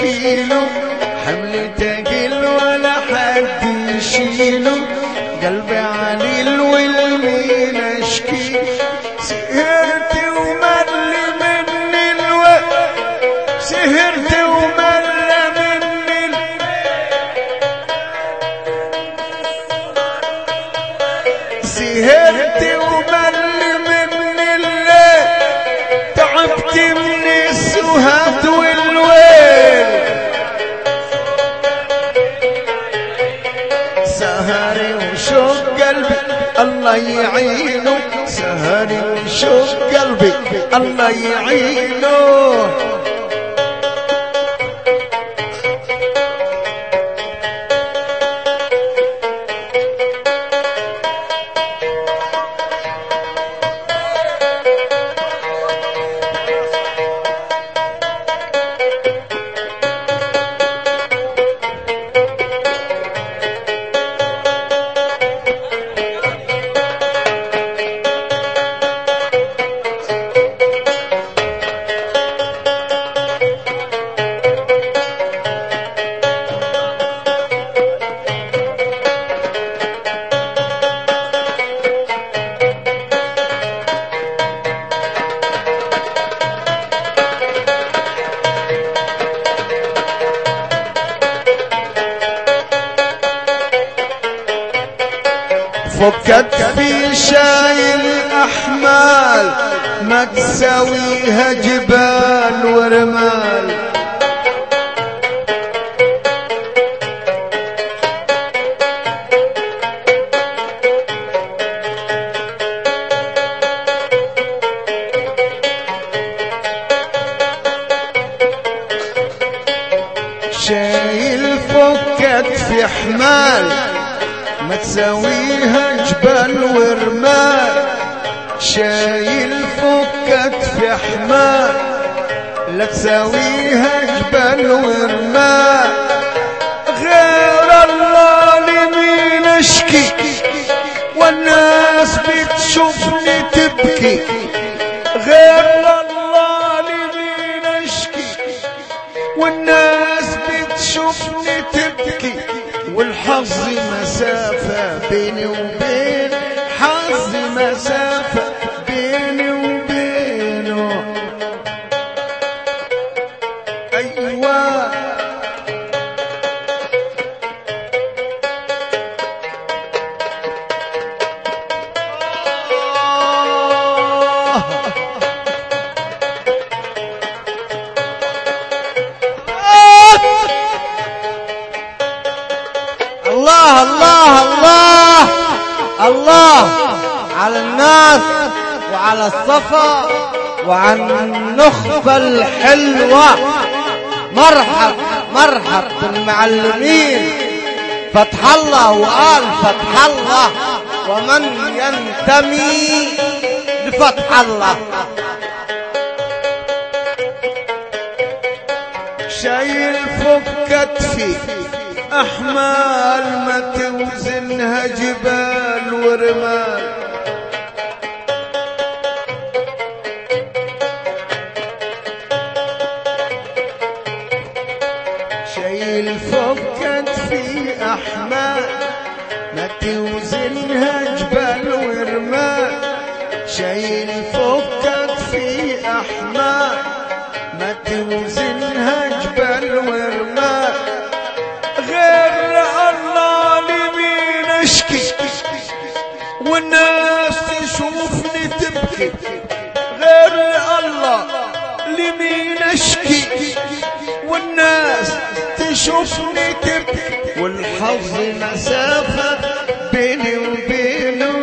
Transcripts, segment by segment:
اشكيله حمل تقل ولا حد يشيله قلبي عليل والمين اشكي سهرت ومل مني الوقت سهرت ومل مني الوقت سهرت ومل من الليل تعبت من السهات والويل سهري وشوق قلبي الله يعينه سهري وشوق قلبي الله يعينه فكت في شايل احمال ما تساويها جبال ورمال شايل فكت في حمال ما تساويها جبال ورمال شايل فكت في حمال لا تساويها جبال ورمال غير الله لمين اشكي والناس بتشوفني تبكي غير الله لمين اشكي والناس بتشوفني تبكي والحظ مسافة بيني وبين حظ مسافة بيني وبينه أيوة الله الله الله الله على الناس وعلى الصفا وعلى النخبة الحلوة مرحب مرحب بالمعلمين فتح الله وقال فتح الله ومن ينتمي لفتح الله شايل فكت في أحمال ما توزنها جبال ورمال شايل فكت في أحمال ما توزنها جبال ورمال شايل فكت في أحمال ما توزنها جبال ورمال غير الله لمين اشكي والناس تشوفني تبكي غير الله لمين اشكي والناس تشوفني تبكي والحظ مسافة بيني وبينه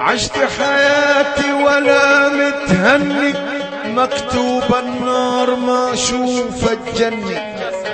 عشت حياتي ولا متهني مكتوب النار ما اشوف الجنة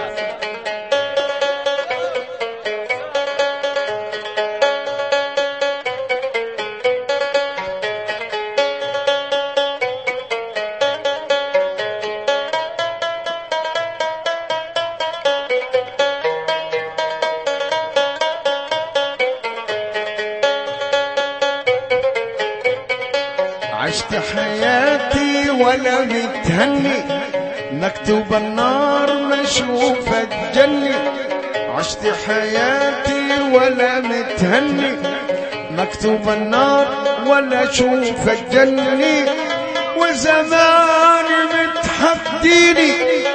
عشت حياتي ولا متهني مكتوب النار مشوف الجنة عشت حياتي ولا متهني مكتوب النار ولا اشوف الجنة وزماني متحديني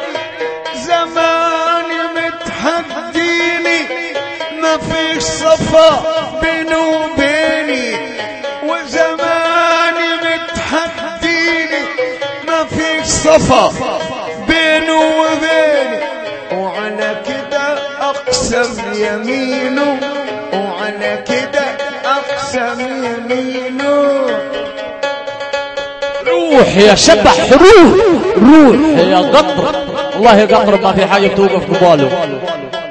زماني متحديني ما فيش صفا بيني وبيني وزماني متحديني ما فيش صفا بيني وبيني وعلى كده اقسم يمينه وعلى كده اقسم يمينه روح يا شبح روح روح يا قطر والله يا قطر ما في حاجة توقف قباله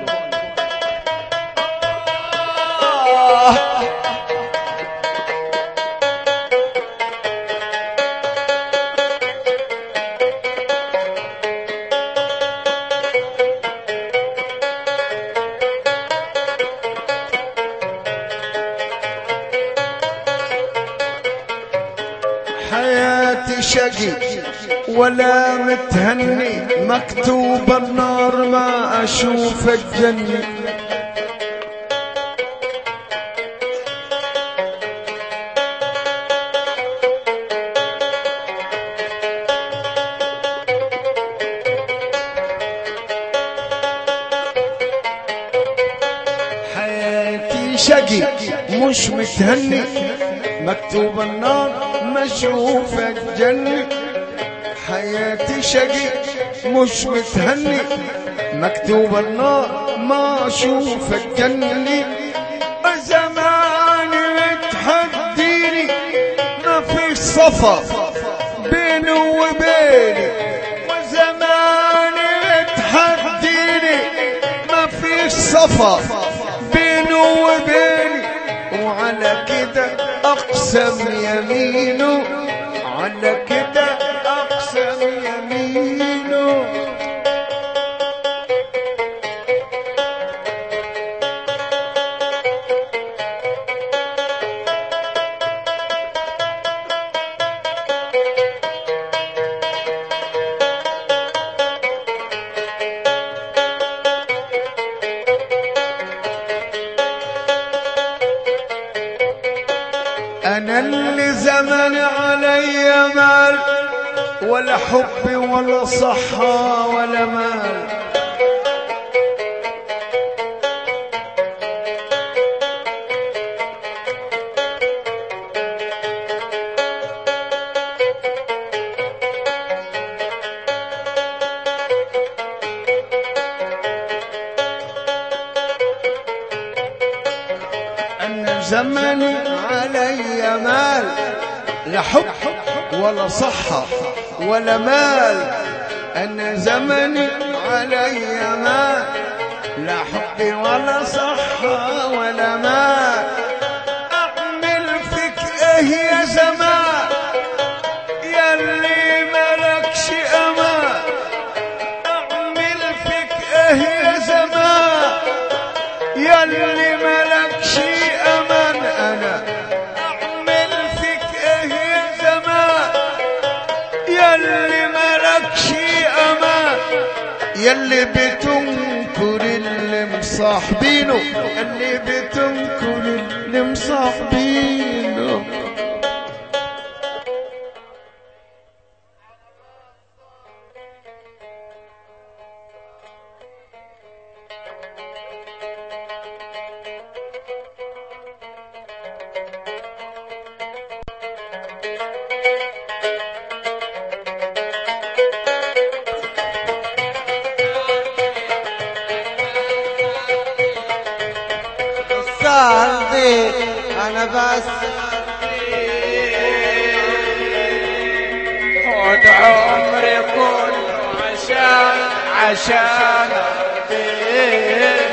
حياتي شقي ولا متهني مكتوب النار ما اشوف الجنة حياتي شقي مش متهني مكتوب النار ما اشوف الجنة حياتي شقي مش متهني مكتوب النار ما اشوف الجنة زماني متحديني ما في صفا بيني وبيني وزماني متحديني ما في صفا بيني وبيني وعلى كده اقسم يمينه على كده اقسم يمينه انا اللي زمن علي مال ولا حب ولا صحة ولا مال أن زمني علي مال لا حب ولا صحة ولا مال أن زمني علي مال لا حب ولا صحة ولا مال أعمل فيك إيه يا زمان يلي ملكش أمان أعمل فيك إيه يا زمان يلي ملكش امان انا اعمل فيك ايه يا زمان يلي ملكش امان يلي بتنكر اللي مصاحبينه اللي بتنكر اللي مصاحبينه السهر دي انا بس موت عمري كله عشان عشان أرضيك